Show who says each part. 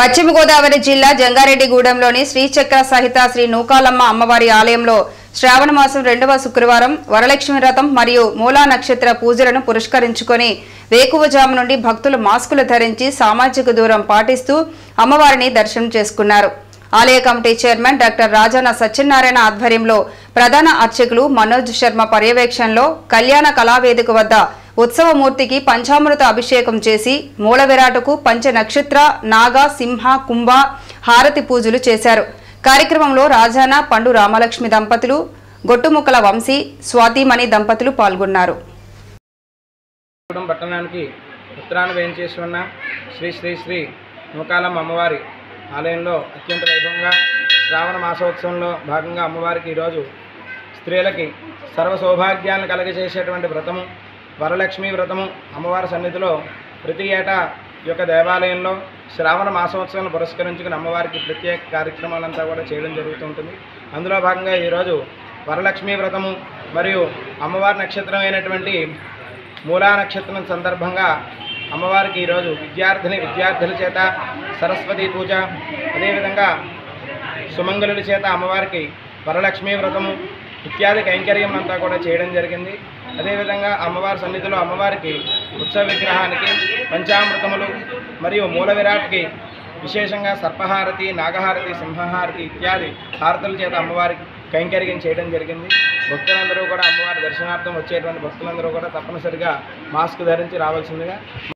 Speaker 1: పశ్చిమ గోదావరి జిల్లా జంగారెడ్డిగూడెంలోని శ్రీచక్ర సహిత శ్రీ నూకాలమ్మ అమ్మవారి ఆలయంలో శ్రావణ మాసం రెండవ శుక్రవారం వరలక్ష్మి వ్రతం మరియు మూలా నక్షత్ర పూజలను పురస్కరించుకొని వేకువజాము నుండి భక్తులు మాస్కులు ధరించి సామాజిక దూరం పాటిస్తూ అమ్మవారిని దర్శనం చేసుకున్నారు ఆలయ committee chairman doctor Rajana Satyanarayana ఆధ్వర్యంలో ప్రధాన అర్చకులు మనోజ్ శర్మ పర్యవేక్షణలో కళ్యాణ కళావేదిక వద్ద ఉత్సవమూర్తికి పంచామృత అభిషేకం చేసి మూల విరాటకు పంచ నక్షత్ర నాగ సింహ కుంభ హారతి పూజలు చేశారు కార్యక్రమంలో రాజాన పండు రామలక్ష్మి దంపతులు గొట్టుముక్కల వంశీ స్వాతిమణి దంపతులు పాల్గొన్నారు
Speaker 2: గూడెం పట్టణానికి ఉత్తరాన వేయించేసి ఉన్న శ్రీ శ్రీ శ్రీ నూకాలమ్మ అమ్మవారి ఆలయంలో అత్యంత వైభవంగా శ్రావణ మాసోత్సవంలో భాగంగా అమ్మవారికి ఈరోజు స్త్రీలకి సర్వ సౌభాగ్యాలను కలగజేసేటువంటి వ్రతము వరలక్ష్మి వ్రతము అమ్మవారి సన్నిధిలో ప్రతి ఏటా ఈ యొక్క దేవాలయంలో శ్రావణ మాసోత్సవం పురస్కరించుకుని అమ్మవారికి ప్రత్యేక కార్యక్రమాలంతా కూడా చేయడం జరుగుతుంటుంది అందులో భాగంగా ఈరోజు వరలక్ష్మి వ్రతము మరియు అమ్మవారి నక్షత్రం అయినటువంటి మూలా నక్షత్రం సందర్భంగా అమ్మవారికి ఈరోజు విద్యార్థిని విద్యార్థుల చేత సరస్వతి పూజ అదేవిధంగా సుమంగళుల చేత అమ్మవారికి వరలక్ష్మీ వ్రతము ఇత్యాది కైంకర్యం అంతా కూడా చేయడం జరిగింది అదేవిధంగా అమ్మవారి సన్నిధిలో అమ్మవారికి ఉత్సవ విగ్రహానికి పంచామృతములు మరియు మూల విరాట్కి విశేషంగా సర్పహారతి నాగహారతి సింహహారతి ఇత్యాది హారతుల చేత అమ్మవారికి కైంకర్యం చేయడం జరిగింది భక్తులందరూ కూడా అమ్మవారి దర్శనార్థం వచ్చేటువంటి భక్తులందరూ కూడా తప్పనిసరిగా మాస్క్ ధరించి రావాల్సిందిగా